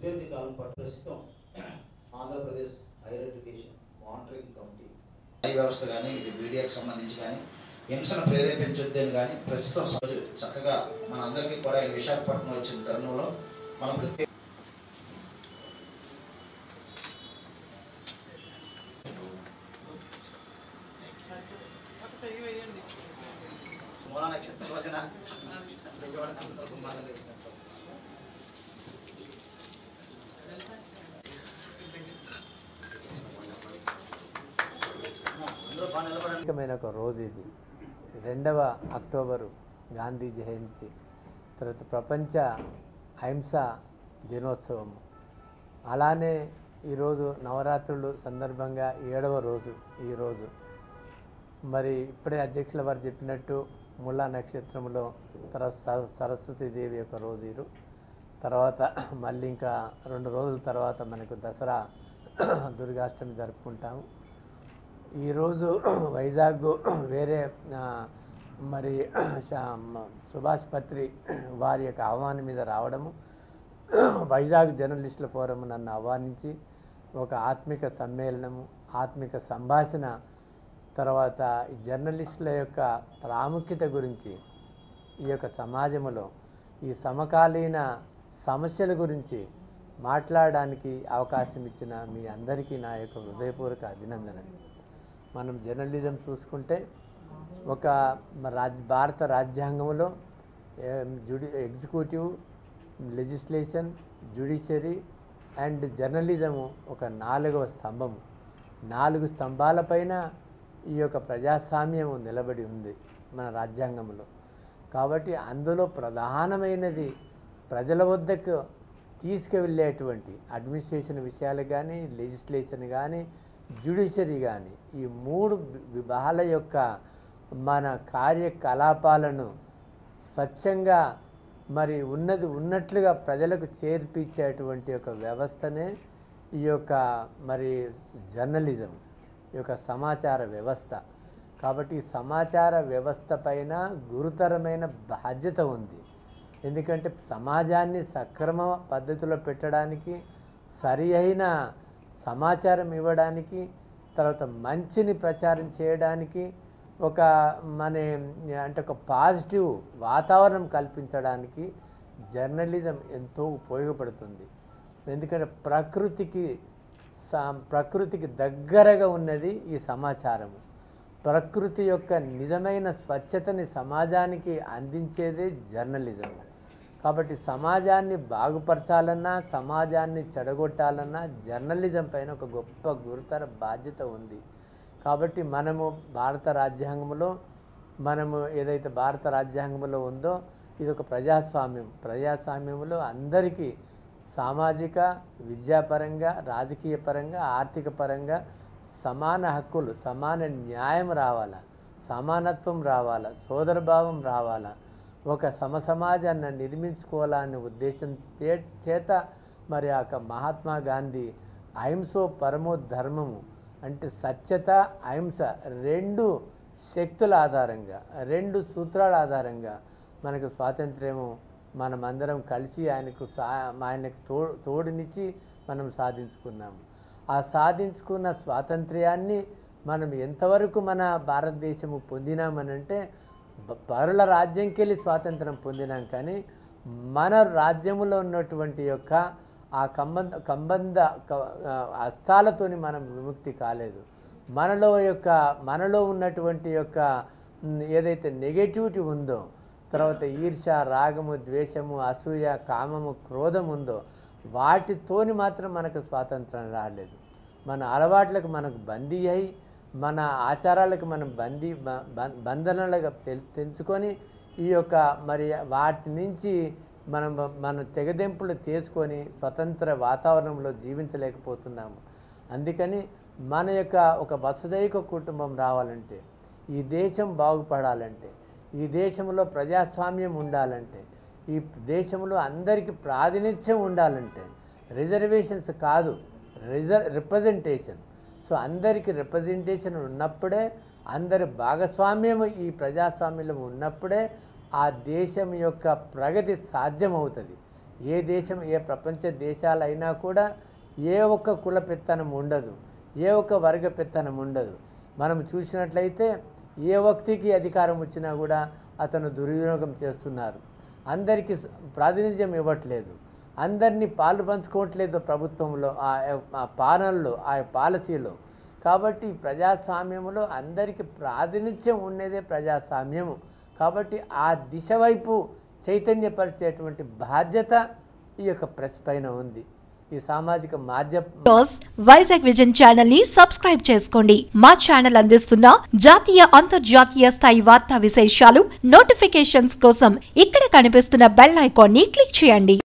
విద్యార్థి కాలం పట్ల ప్రస్తుతం Andhra Pradesh higher education monitoring committee న్యాయ వ్యవస్థ కానీ ఇది మీడియాకి సంబంధించి కానీ హింసను ప్రేరేపించొద్దని కానీ ప్రస్తుతం రోజు చక్కగా మన అందరికీ కూడా ఈ విశాఖపట్నం వచ్చిన తరుణంలో మనం ప్రత్యేక మూల నక్షత్రం రోజున విజయవాడ కనకదుర్గ మాతకు ఇచ్చినట్టు. అందరూ బాగా నిలబడండి ప్రత్యేకమైన ఒక రోజు ఇది రెండవ అక్టోబరు గాంధీ జయంతి తర్వాత ప్రపంచ అహింస దినోత్సవం అలానే ఈరోజు నవరాత్రులు సందర్భంగా ఏడవ రోజు ఈరోజు మరి ఇప్పుడే అధ్యక్షుల వారు చెప్పినట్టు ముల్లా నక్షత్రంలో తర్వాత సర- సరస్వతీదేవి యొక్క రోజు ఇరు తర్వాత మళ్ళీ ఇంకా రెండు రోజుల తర్వాత మనకు దసరా దుర్గాష్టమి జరుపుకుంటాము ఈరోజు వైజాగ్ వేరే ఆ, మరి శా- మ- సుభాష్ పత్రి వారి యొక్క ఆహ్వానం మీద రావడము వైజాగ్ జర్నలిస్టుల ఫోరం నన్ను ఆహ్వానించి ఒక ఆత్మిక సమ్మేళనము ఆత్మిక సంభాషణ తర్వాత ఈ జర్నలిస్టుల యొక్క ప్రాముఖ్యత గురించి ఈ యొక్క సమాజంలో ఈ సమకాలీన సమస్యల గురించి మాట్లాడడానికి అవకాశం ఇచ్చిన మీ అందరికీ నా యొక్క హృదయపూర్వక అభినందనలు మనం జర్నలిజం చూసుకుంటే ఒక మ- రాజ్ భారత రాజ్యాంగంలో ఏం, జుడి executive legislation judiciary and journalism ఒక నాలుగవ స్తంభము నాలుగు స్తంభాలపైన ఈ యొక్క ప్రజాస్వామ్యం నిలబడి ఉంది మన రాజ్యాంగంలో కాబట్టి అందులో ప్రధానమైనది ప్రజల వద్దకు తీసుకువెళ్ళేటువంటి అడ్మినిస్ట్రేషన్ విషయాలు కానీ లెజిస్లేషన్ కానీ జ్యుడిషియరీ కానీ ఈ మూడు వి- విభాగాల యొక్క మన కార్యకలాపాలను స్వచ్ఛంగా మరి ఉన్నది ఉన్నట్లుగా ప్రజలకు చేర్పించేటువంటి ఒక వ్యవస్థనే ఈ యొక్క మరి జర్నలిజం ఈ యొక్క సమాచార వ్యవస్థ కాబట్టి ఈ సమాచార వ్యవస్థ పైన గురుతరమైన బాధ్యత ఉంది ఎందుకంటే సమాజాన్ని సక్రమ పద్ధతిలో పెట్టడానికి సరి అయిన సమాచారం ఇవ్వడానికి తర్వాత మంచిని ప్రచారం చేయడానికి ఒక మన అంటే ఒక పాజిటివ్ వాతావరణం కల్పించడానికి జర్నలిజం ఎంతో ఉపయోగపడుతుంది ఎందుకంటే ప్రకృతికి సా- ప్రకృతికి దగ్గరగా ఉన్నది ఈ సమాచారము ప్రకృతి యొక్క నిజమైన స్వచ్ఛతని సమాజానికి అందించేదే జర్నలిజం కాబట్టి సమాజాన్ని బాగుపరచాలన్నా సమాజాన్ని చెడగొట్టాలన్నా జర్నలిజం పైన ఒక గొప్ప గురుతర బాధ్యత ఉంది కాబట్టి మనము భారత రాజ్యాంగంలో మనము ఏదైతే భారత రాజ్యాంగంలో ఉందో ఇది ఒక ప్రజాస్వామ్యం ప్రజాస్వామ్యంలో అందరికీ సామాజిక విద్యాపరంగా రాజకీయ పరంగా ఆర్థిక పరంగా సమాన హక్కులు సమాన న్యాయం రావాలా సమానత్వం రావాలా సోదరభావం రావాలా ఒక సమసమాజాన్ని నిర్మించుకోవాలనే ఉద్దేశం చే- చేత మరి ఆ యొక్క మహాత్మా గాంధీ అహింసో పరమో ధర్మము అంటే సత్యత అహింస రెండు శక్తుల ఆధారంగా రెండు సూత్రాల ఆధారంగా మనకు స్వాతంత్ర్యము మనమందరం కలిసి ఆయనకు సా ఆయనకు తో తోడునిచ్చి మనం సాధించుకున్నాము ఆ సాధించుకున్న స్వాతంత్ర్యాన్ని మనం ఎంతవరకు మన భారతదేశము పొందినామనంటే బ- పరుల రాజ్యంకి వెళ్ళి స్వాతంత్రం పొందినాం కానీ మన రాజ్యములో ఉన్నటువంటి యొక్క ఆ కంబంధ కంబంధ క- ఆ, హస్తాలతోని మనం విముక్తి కాలేదు మనలో యొక్క మనలో ఉన్నటువంటి యొక్క మ్, ఏదైతే నెగటివిటీ ఉందో తర్వాత ఈర్ష రాగము ద్వేషము అసూయ కామము క్రోధం ఉందో వాటితోని మాత్రం మనకు స్వాతంత్రం రాలేదు మన అలవాట్లకు మనకు బందీ అయి మన ఆచారాలకు మనం బందీ బ- బ- బంధనలుగా తెల్ తెంచుకొని ఈ యొక్క మరి వాటి నుంచి మనం మన తెగదెంపులు తీసుకొని స్వతంత్ర వాతావరణంలో జీవించలేకపోతున్నాము అందుకని మన యొక్క ఒక వసుదైక కుటుంబం రావాలంటే ఈ దేశం బాగుపడాలంటే ఈ దేశంలో ప్రజాస్వామ్యం ఉండాలంటే ఈ దేశంలో అందరికీ ప్రాతినిధ్యం ఉండాలంటే రిజర్వేషన్స్ కాదు రిజర్ రిప్రజెంటేషన్ సో అందరికీ రిప్రజెంటేషన్ ఉన్నప్పుడే అందరి భాగస్వామ్యం ఈ ప్రజాస్వామ్యంలో ఉన్నప్పుడే ఆ దేశం యొక్క ప్రగతి సాధ్యమవుతుంది ఏ దేశం ఏ ప్రపంచ దేశాలైనా కూడా ఏ ఒక్క కుల పెత్తనం ఉండదు ఏ ఒక్క వర్గ పెత్తనం ఉండదు మనం చూసినట్లయితే ఏ వ్యక్తికి అధికారం వచ్చినా కూడా అతను దుర్వినియోగం చేస్తున్నారు అందరికీ స- ప్రాతినిధ్యం ఇవ్వట్లేదు అందరినీ పాలు పంచుకోవట్లేదు ప్రభుత్వంలో ఆ ఆ పాలనలో ఆ పాలసీలో కాబట్టి ప్రజాస్వామ్యంలో అందరికీ ప్రాతినిధ్యం ఉండేదే ప్రజాస్వామ్యము కాబట్టి ఆ దిశ వైపు చైతన్యపరిచేటువంటి బాధ్యత ఈ యొక్క ప్రెస్ పైన ఉంది ఈ సామాజిక మాధ్యమ న్యూస్ వైజాగ్ విజన్ ఛానల్ ని సబ్స్క్రైబ్ చేసుకోండి మా ఛానల్ అందిస్తున్న జాతీయ అంతర్జాతీయ స్థాయి వార్తా విశేషాలు నోటిఫికేషన్స్ కోసం ఇక్కడ కనిపిస్తున్న బెల్ ఐకాన్ ని క్లిక్ చేయండి